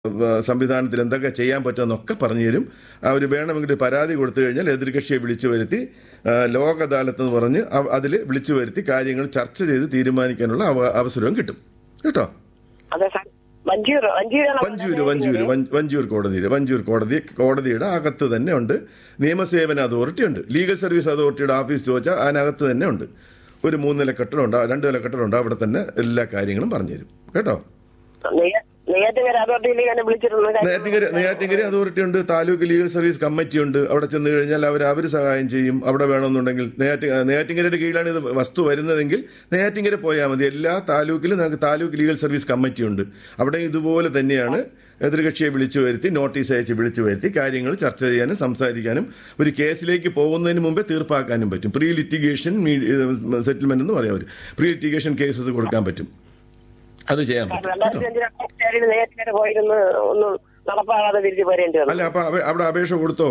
സംവിധാനത്തിൽ എന്തൊക്കെ ചെയ്യാൻ പറ്റുമെന്നൊക്കെ പറഞ്ഞു തരും അവർ വേണമെങ്കിൽ പരാതി കൊടുത്തു കഴിഞ്ഞാൽ എതിർകക്ഷിയെ വിളിച്ചു വരുത്തി ആ, ലോക അദാലത്ത് എന്ന് പറഞ്ഞ് അതിൽ വിളിച്ചു വരുത്തി കാര്യങ്ങൾ ചർച്ച ചെയ്ത് തീരുമാനിക്കാനുള്ള അവ- അവസരവും കിട്ടും കേട്ടോ അതെ സാർ വഞ്ചൂർ വഞ്ചൂരാണ് വഞ്ചൂര് വഞ്ചൂര് വഞ്ച- വഞ്ചൂർ കോടതിയിൽ വഞ്ചൂർ കോടതി കോടതിയുടെ അകത്ത് തന്നെ ഉണ്ട് നിയമസേവന അതോറിറ്റി ഉണ്ട് ലീഗൽ സർവീസ് അതോറിറ്റിയുടെ ഓഫീസ് ചോദിച്ചാൽ അതിനകത്ത് തന്നെ ഉണ്ട് ഒരു മൂന്ന് നില കെട്ടിടമുണ്ട് രണ്ട് നില കെട്ടിടമുണ്ട് അവിടെ തന്നെ എല്ലാ കാര്യങ്ങളും പറഞ്ഞു തരും കേട്ടോ നെയ്യ- നെയ്യാറ്റിൻകര അതോറിറ്റിയിലേക്ക് എന്നെ വിളിച്ചിരുന്നു നെയ്യാറ്റിങ്കര നെയ്യാറ്റിങ്കര അതോറിറ്റി ഉണ്ട് താലൂക്ക് ലീഗൽ സർവീസ് കമ്മിറ്റി ഉണ്ട് അവിടെ ചെന്ന് കഴിഞ്ഞാൽ അവർ അവർ സഹായം ചെയ്യും അവിടെ വേണമെന്നുണ്ടെങ്കിൽ നെയ്യാറ്റി നെയ്യാറ്റിങ്കരയുടെ കീഴിലാണ് ഇത് വസ്തു വരുന്നതെങ്കിൽ നെയ്യാറ്റിങ്കര പോയാൽ മതി എല്ലാ താലൂക്കിലും നമുക്ക് താലൂക്ക് ലീഗൽ സർവീസ് കമ്മിറ്റി ഉണ്ട് അവിടെ ഇതുപോലെ തന്നെയാണ് എതിർകക്ഷിയെ വിളിച്ചു വരുത്തി നോട്ടീസ് അയച്ച് വിളിച്ചു വരുത്തി കാര്യങ്ങൾ ചർച്ച ചെയ്യാനും സംസാരിക്കാനും ഒരു കേസിലേക്ക് പോകുന്നതിന് മുമ്പേ തീർപ്പാക്കാനും പറ്റും പ്രീ ലിറ്റിഗേഷൻ സെറ്റിൽമെന്റ് എന്ന് പറയാം അവർ പ്രീ ലിറ്റിഗേഷൻ കേസസ് കൊടുക്കാൻ പറ്റും അത് ചെയ്യാൻ പറ്റും കേട്ടോ രണ്ടായിരത്തി അഞ്ച് രണ്ടായിരത്തി ഏഴിൽ നെയ്യാറ്റിൻകര പോയിരുന്ന് ഒന്നും നടപ്പാകാതെ തിരിച്ചു പോരേണ്ടി വന്നു അല്ല അപ്പൊ അവ- അവിടെ അപേക്ഷ കൊടുത്തോ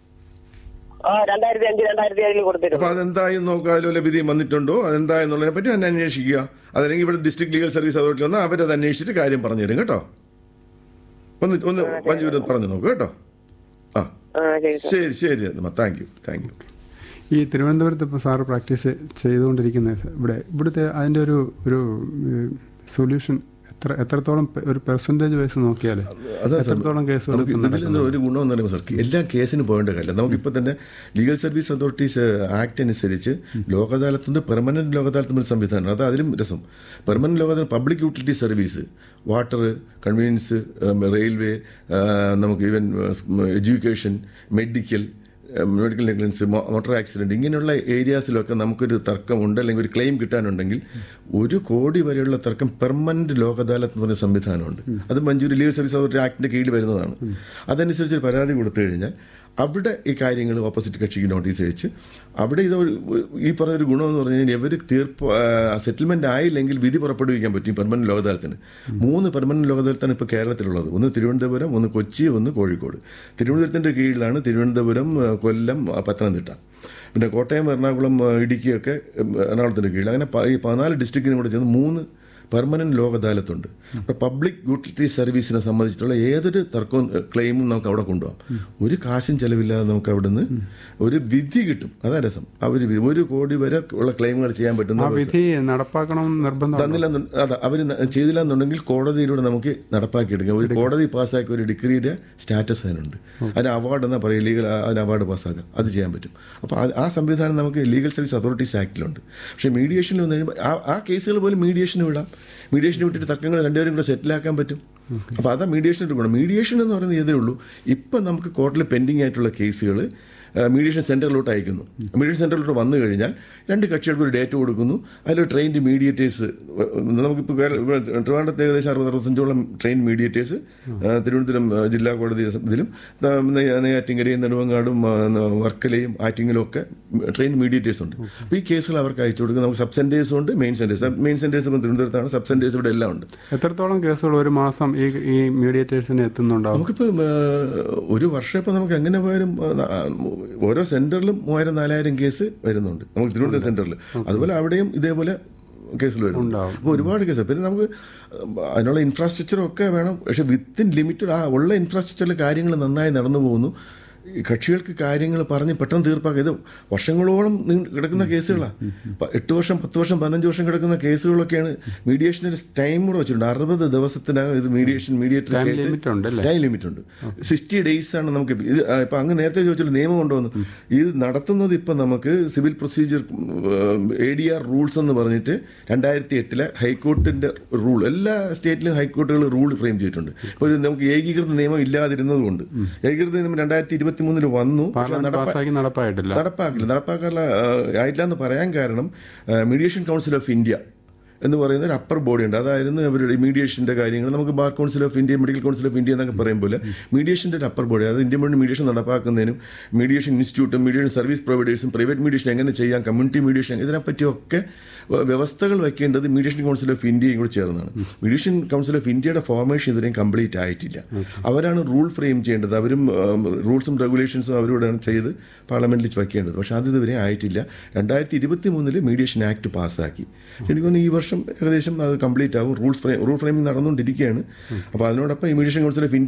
ആ രണ്ടായിരത്തി അഞ്ച് രണ്ടായിരത്തി ഏഴിൽ അപ്പൊ കൊടുത്തിരുന്നു അതെന്തായി നോക്കുക അതിലുള്ള വിധി വന്നിട്ടുണ്ടോ അതെന്തായെന്നുള്ളതിനെ പറ്റി തന്നെ അന്വേഷിക്കുക അതല്ലെങ്കിൽ ഇവിടെ ഡിസ്ട്രിക്ട് ലീഗൽ സർവീസ് അതോറിറ്റി വന്നാൽ അവരത് അന്വേഷിച്ചിട്ട് കാര്യം പറഞ്ഞു തരും കേട്ടോ ഒന്ന് ഒന്ന് മഞ്ജൂര് പറഞ്ഞു നോക്കൂ കേട്ടോ ആ ആ ശരി സാർ ശരി ശരി താങ്ക് യു താങ്ക് യു ഈ തിരുവനന്തപുരത്ത് ഇപ്പോൾ സാറ് പ്രാക്ടീസ് ചെയ്തുകൊണ്ടിരിക്കുന്ന ഇവിടെ ഇവിടുത്തെ അതിൻ്റെ ഒരു ഒരു സൊല്യൂഷൻ എത്ര എത്രത്തോളം പെ- ഒരു പെർസെൻറ്റേജ് വൈസ് നോക്കിയാൽ അതാ സാർ, എത്രത്തോളം കേസുകൾ നമുക്ക് ഇതിൽ നിന്ന് ഒരു ഗുണം എന്ന് പറയുമ്പോൾ സാർ എല്ലാ കേസിനും പോകേണ്ട കാര്യമില്ല നമുക്കിപ്പോൾ തന്നെ ലീഗൽ സർവീസ് അതോറിറ്റീസ് ആക്ട് അനുസരിച്ച് ലോക അദാലത്തുണ്ട് പെർമനന്റ് ലോക അദാലത്ത് ഒരു സംവിധാനം അത് അതിലും രസം permanent Lok Adalat public utility service water convenience railway നമുക്ക് even education medical medical negligence motor accident ഇങ്ങനെയുള്ള ഏരിയാസിലൊക്കെ നമുക്കൊരു തർക്കമുണ്ട് അല്ലെങ്കിൽ ഒരു ക്ലെയിം കിട്ടാനുണ്ടെങ്കിൽ ഒരു കോടി വരെയുള്ള തർക്കം പെർമനന്റ് ലോക അദാലത്ത് എന്ന് പറഞ്ഞ സംവിധാനമുണ്ട് അത് മഞ്ചൂരി ലീഗൽ സർവീസ് അതോറിറ്റി ആക്ടിന്റെ കീഴിൽ വരുന്നതാണ് അതനുസരിച്ച് ഒരു പരാതി കൊടുത്തു കഴിഞ്ഞാൽ അവിടെ ഈ കാര്യങ്ങൾ ഓപ്പോസിറ്റ് കക്ഷിക്ക് നോട്ടീസ് അയച്ച് അവിടെ ഇത് ഒരു- ഒരു- ഈ പറഞ്ഞൊരു ഗുണമെന്ന് പറഞ്ഞു കഴിഞ്ഞാൽ ഇവർ തീർപ്പ് സെറ്റിൽമെന്റ് ആയില്ലെങ്കിൽ വിധി പുറപ്പെടുവിക്കാൻ പറ്റും പെർമനന്റ് ലോക അദാലത്തിന് മൂന്ന് പെർമനന്റ് ലോക അദാലത്താണ് ഇപ്പോൾ കേരളത്തിലുള്ളത് ഒന്ന് തിരുവനന്തപുരം ഒന്ന് കൊച്ചി ഒന്ന് കോഴിക്കോട് തിരുവനന്തപുരത്തിന്റെ കീഴിലാണ് തിരുവനന്തപുരം ആ, കൊല്ലം ആ, പത്തനംതിട്ട പിന്നെ കോട്ടയം എറണാകുളം ആ, ഇടുക്കിയൊക്കെ ഉം, എറണാകുളത്തിന്റെ കീഴിൽ അങ്ങനെ പ- ഈ പതിനാല് ഡിസ്ട്രിക്റ്റിനും കൂടെ ചേർന്ന് മൂന്ന് പെർമനന്റ് ലോക അദാലത്തുണ്ട് അപ്പോൾ പബ്ലിക് യൂട്ടിലിറ്റി സർവീസിനെ സംബന്ധിച്ചിട്ടുള്ള ഏതൊരു തർക്കവും ഏഹ്, ക്ലെയിമും നമുക്ക് അവിടെ കൊണ്ടുപോകാം ഒരു കാശും ചെലവില്ലാതെ നമുക്ക് അവിടുന്ന് ഒരു വിധി കിട്ടും അതാ രസം അവർ ഒരു കോടി വരെ ഉള്ള ക്ലെയിമുകൾ ചെയ്യാൻ ആ പറ്റുന്ന വിധി നടപ്പാക്കണം എന്ന് നിർബന്ധം തന്നില്ല അതെ അവർ ചെയ്തില്ല എന്നുണ്ടെങ്കിൽ കോടതിയിലൂടെ നമുക്ക് നടപ്പാക്കിയെടുക്കാം ഒരു കോടതി പാസ്സാക്കിയ ഒരു ഡിഗ്രിയുടെ സ്റ്റാറ്റസ് അതിനുണ്ട് അതിന് അവാർഡ് എന്നാ പറയുക ലീഗൽ അതിന് അവാർഡ് പാസ്സാക്കാം അത് ചെയ്യാൻ പറ്റും അപ്പോൾ ആ- ആ സംവിധാനം നമുക്ക് ലീഗൽ സർവീസ് അതോറിറ്റീസ് ആക്ടിലുണ്ട് പക്ഷേ മീഡിയേഷനിൽ വന്നു കഴിയുമ്പോൾ ആ ആ കേസുകൾ പോലും മീഡിയേഷന് വിടാം മീഡിയേഷന് വിട്ടിട്ട് തർക്കങ്ങൾ രണ്ടുപേരും കൂടെ സെറ്റിലാക്കാൻ പറ്റും അപ്പോൾ അതാ മീഡിയേഷൻ്റെ ഗുണം മീഡിയേഷൻ എന്ന് പറയുന്നത് ഇതേ ഉള്ളൂ ഇപ്പം നമുക്ക് കോർട്ടിൽ പെൻഡിങ് ആയിട്ടുള്ള കേസുകൾ മീഡിയേഷൻ സെൻറ്ററിലോട്ട് അയക്കുന്നു മീഡിയേഷൻ സെൻറ്ററിലോട്ട് വന്നു കഴിഞ്ഞാൽ രണ്ട് കക്ഷികൾക്ക് ഒരു ഡേറ്റ് കൊടുക്കുന്നു അതിൽ ട്രെയിൻഡ് മീഡിയേറ്റേഴ്സ് നമുക്കിപ്പോൾ കേരള- ഇവിടെ ട്രിവാൻഡ്രത്ത് ഏകദേശം അറുപത് അറുപത്തഞ്ചോളം ട്രെയിൻ മീഡിയേറ്റേഴ്സ് തിരുവനന്തപുരം ആ, ജില്ലാ കോടതി ഇതിലും ആ, നെയ്യ- നെയ്യാറ്റിങ്കരയും നെടുവങ്ങാടും ആ, ന- വർക്കലയും ആറ്റിങ്ങിലും ഒക്കെ ട്രെയിൻ മീഡിയേറ്റേഴ്സ് ഉണ്ട് അപ്പോൾ ഈ കേസുകൾ അവർക്ക് അയച്ചു കൊടുക്കും നമുക്ക് സബ് സെൻറ്റേഴ്സും ഉണ്ട് മെയിൻ സെൻറ്റേഴ്സ് മെയിൻ സെൻറ്റേഴ്സ് ഇപ്പം തിരുവനന്തപുരത്താണ് സബ് സെൻറ്റേഴ്സ് ഇവിടെ എല്ലാം ഉണ്ട് എത്രത്തോളം കേസുകൾ ഒരു മാസം ഈ ഈ മീഡിയേറ്റേഴ്സിന് എത്തുന്നുണ്ടാവും നമുക്കിപ്പോൾ ഒരു വർഷം ഇപ്പം നമുക്ക് എങ്ങനെ പോയാലും ആ, ന- ആ, ഓരോ സെന്ററിലും മൂവായിരം നാലായിരം കേസ് വരുന്നുണ്ട് നമുക്ക് തിരുവനന്തപുരം സെന്ററിൽ അതുപോലെ അവിടെയും ഇതേപോലെ കേസുകൾ വരും ഉണ്ടാവും. അപ്പോൾ ഒരുപാട് കേസ് പിന്നെ നമുക്ക് അതിനുള്ള ഇൻഫ്രാസ്ട്രക്ചറും ഒക്കെ വേണം പക്ഷെ വിത്തിൻ ലിമിറ്റഡ് ആ ഉള്ള ഇൻഫ്രാസ്ട്രക്ചറിൽ കാര്യങ്ങൾ നന്നായി നടന്നു പോകുന്നു ഈ കക്ഷികൾക്ക് കാര്യങ്ങൾ പറഞ്ഞ് പെട്ടെന്ന് തീർപ്പാക്കുക ഇത് വർഷങ്ങളോളം നീണ്ട് കിടക്കുന്ന കേസുകളാണ് എട്ട് വർഷം പത്ത് വർഷം പതിനഞ്ച് വർഷം കിടക്കുന്ന കേസുകളൊക്കെയാണ് മീഡിയേഷന് ടൈം കൂടെ വെച്ചിട്ടുണ്ട് അറുപത് ദിവസത്തിനകം ഇത് മീഡിയേഷൻ മീഡിയേറ്റർ Time limit ഉണ്ട് അല്ലേ? ടൈം ലിമിറ്റ് ഉണ്ട് സിക്സ്റ്റി ഡേയ്സ് ആണ് നമുക്ക് ഇപ്പ- ഇത് ആ, ഇപ്പൊ അങ്ങ് നേരത്തെ ചോദിച്ചല്ലോ നിയമം കൊണ്ടുവന്നു ഇത് നടത്തുന്നത് ഇപ്പൊ നമുക്ക് civil procedure A D R rules എന്ന് പറഞ്ഞിട്ട് രണ്ടായിരത്തി എട്ടിലെ ഹൈക്കോർട്ടിന്റെ റൂൾ എല്ലാ സ്റ്റേറ്റിലും ഹൈക്കോർട്ടുകൾ റൂൾ ഫ്രെയിം ചെയ്തിട്ടുണ്ട് ഇപ്പൊ ഒരു നമുക്ക് ഏകീകൃത നിയമം ഇല്ലാതിരുന്നത് കൊണ്ട് ഏകീകൃത നിയമം രണ്ടായിരത്തി ഇരുപത്തി മൂന്നിൽ വന്നു പക്ഷെ പാർലമെന്റ് നടപ്പാ പാസ്സാക്കി നടപ്പായിട്ടില്ല നടപ്പാക്കില്ല നടപ്പാക്കാനുള്ള ആ, ആയിട്ടില്ല എന്ന് പറയാൻ കാരണം മീഡിയേഷൻ കൗൺസിൽ ഓഫ് ഇന്ത്യ എന്ന് പറയുന്ന ഒരു അപ്പർ ബോഡി ഉണ്ട് അതായിരുന്നു അവരുടെ മീഡിയേഷന്റെ കാര്യങ്ങൾ നമുക്ക് bar council of India medical council of India എന്നൊക്കെ പറയുമ്പോൾ മീഡിയേഷന്റെ ഒരു അപ്പർ ബോഡി അതായത് ഇന്ത്യൻ മുഴുവൻ മീഡിയേഷൻ നടപ്പാക്കുന്നതിനും മീഡിയേഷൻ ഇൻസ്റ്റിറ്റ്യൂട്ടും മീഡിയേഷൻ സർവീസ് പ്രൊവൈഡേഴ്സും പ്രൈവറ്റ് മീഡിയേഷൻ എങ്ങനെ ചെയ്യാം കമ്മ്യൂണിറ്റി മീഡിയേഷൻ ഇതിനെപ്പറ്റിയൊക്കെ വ- വ്യവസ്ഥകൾ വയ്ക്കേണ്ടത് മീഡിയേഷൻ കൗൺസിൽ ഓഫ് ഇന്ത്യയും കൂടി ചേർന്നാണ് മീഡിയേഷൻ കൗൺസിൽ ഓഫ് ഇന്ത്യയുടെ ഫോർമേഷൻ ഇതുവരെയും കംപ്ലീറ്റ് ആയിട്ടില്ല അവരാണ് റൂൾ ഫ്രെയിം ചെയ്യേണ്ടത് അവരും റൂൾസും റെഗുലേഷൻസും അവരോടാണ് ചെയ്ത് പാർലമെന്റിൽ വയ്ക്കേണ്ടത് പക്ഷെ അത് ഇതുവരെ ആയിട്ടില്ല രണ്ടായിരത്തി ഇരുപത്തി മൂന്നില് മീഡിയേഷൻ ആക്ട് പാസ്സാക്കി എനിക്ക് തോന്നുന്നു ഈ വർഷം ഏകദേശം അത് കംപ്ലീറ്റ് ആവും റൂൾസ് ഫ്രെയിം റൂൾ ഫ്രെയിമിംഗ് നടന്നുകൊണ്ടിരിക്കുകയാണ് അപ്പോൾ അതിനോടൊപ്പം ഈ മീഡിയേഷൻ കൗൺസിൽ ഓഫ് ഇന്ത്യ